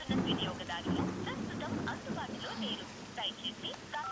BSNL వినియోగదారులు ప్రస్తుతం అందుబాటులో లేరు దయచేసి కా-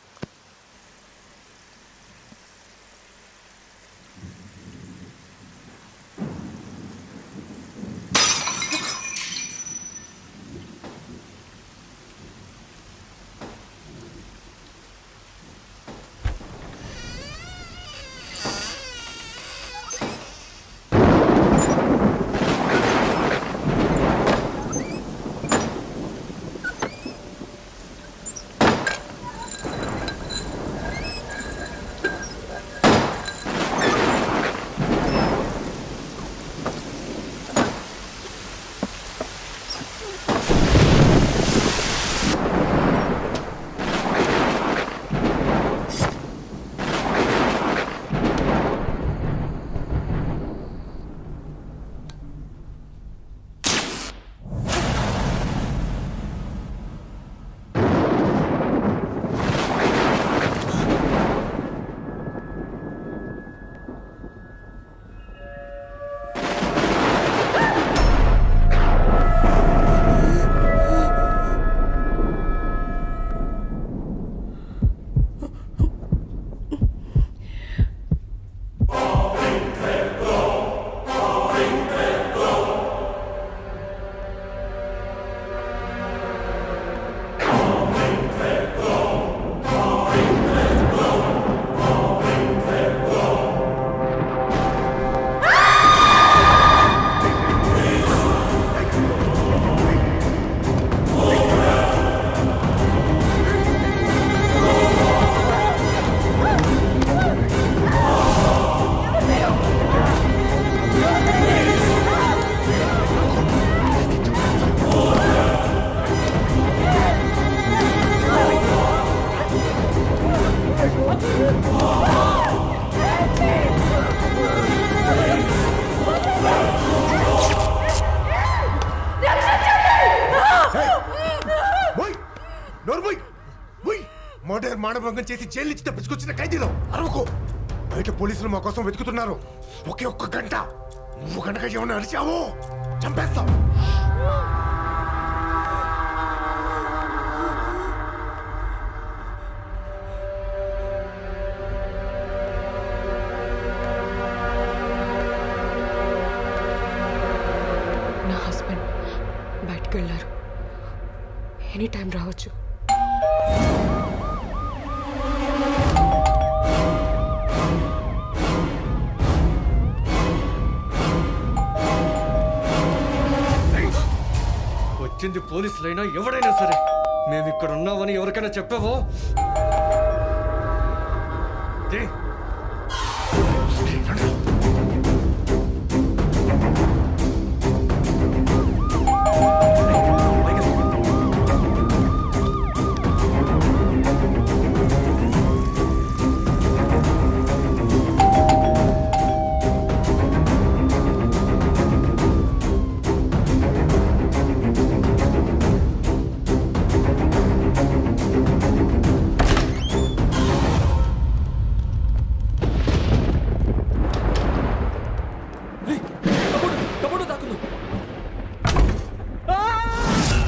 పోయ్ నోరు పోయ్ పోయ్ మర్డర్ మానభంగం చేసి జైలు నుంచి తప్పించుకొచ్చిన ఖైదీలో అరవకు బయట పోలీసులు మా కోసం వెతుకుతున్నారు ఒకే ఒక్క గంట నువ్వు గంటగా ఏమన్నా అరిచావో చంపేస్తాం నా హస్బెండ్ బయటకు వెళ్ళారు ఎనీ టైం రావచ్చు వచ్చింది పోలీసులైనా ఎవడైనా సరే మేము ఇక్కడ ఉన్నామని ఎవరికైనా చెప్పావో దే